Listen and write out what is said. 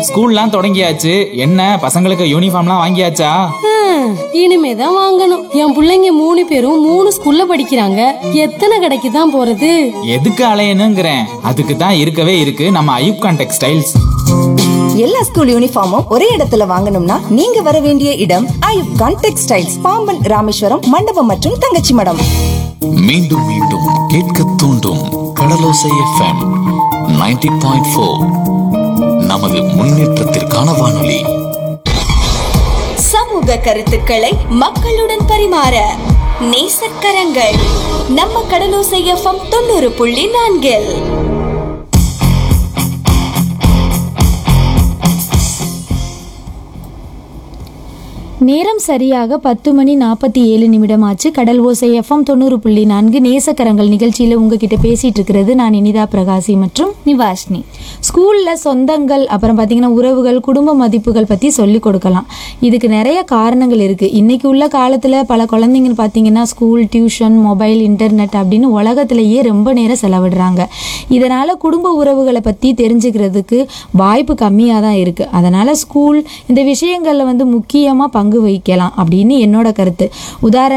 ஸ்கூல்லாம் தொடங்கியாச்சு என்ன பசங்களுக்கு யூனிஃபார்ம்லாம் வாங்கியாச்சா ஹம், இனிமேதான் வாங்கணும் என் பிள்ளைங்க மூணு பேரும் மூணு ஸ்கூல்ல படிக்கிறாங்க எத்தனை கடைக்கு தான் போறது எதுக்கு அலையணுங்கிறேன் அதுக்கு தான் இருக்கவே இருக்கு நம்ம ஐயூப்கான் டெக்ஸ்டைல்ஸ் எல்லா ஸ்கூல் யூனிஃபார்மும் ஒரே இடத்துல வாங்கணும்னா நீங்க வர வேண்டிய இடம் ஐயூப் கான் டெக்ஸ்டைல்ஸ் பாம்பன் ராமேஸ்வரம் மண்டபம் மற்றும் தங்கச்சி மடம் மீண்டும் மீண்டும் கேட்க தூண்டும் கடலோசை எஃப்எம் 90.4 பாயிண்ட் ஃபோர் நமது முன்னேற்றத்திற்கான வானொலி சமூக கருத்துக்களை மக்களுடன் பரிமாற நேசக்கரங்கள் நம்ம கடலோசை எஃப்எம் தொண்ணூறு புள்ளி நான்கில் நேரம் சரியாக பத்து மணி நாற்பத்தி ஏழு நிமிடம் ஆச்சு கடல் ஓசை எஃப்எம் தொண்ணூறு புள்ளி நான்கு நேசக்கரங்கள் நிகழ்ச்சியில் உங்ககிட்ட பேசிட்டு இருக்கிறது நான் இனிதா பிரகாசி மற்றும் நிவாஷினி ஸ்கூல்ல சொந்தங்கள் அப்புறம் பார்த்தீங்கன்னா உறவுகள் குடும்ப மதிப்புகள் பற்றி சொல்லிக் கொடுக்கலாம் இதுக்கு நிறைய காரணங்கள் இருக்கு இன்னைக்கு உள்ள காலத்தில் பல குழந்தைங்க பார்த்தீங்கன்னா ஸ்கூல் டியூஷன் மொபைல் இன்டர்நெட் அப்படின்னு உலகத்திலேயே ரொம்ப நேரம் செலவிடுறாங்க இதனால குடும்ப உறவுகளை பற்றி தெரிஞ்சுக்கிறதுக்கு வாய்ப்பு கம்மியாக தான் இருக்கு அதனால ஸ்கூல் இந்த விஷயங்களில் வந்து முக்கியமாக பங்கு வகிக்கலாம் அப்படின்னு என்னோட கருத்து உதாரண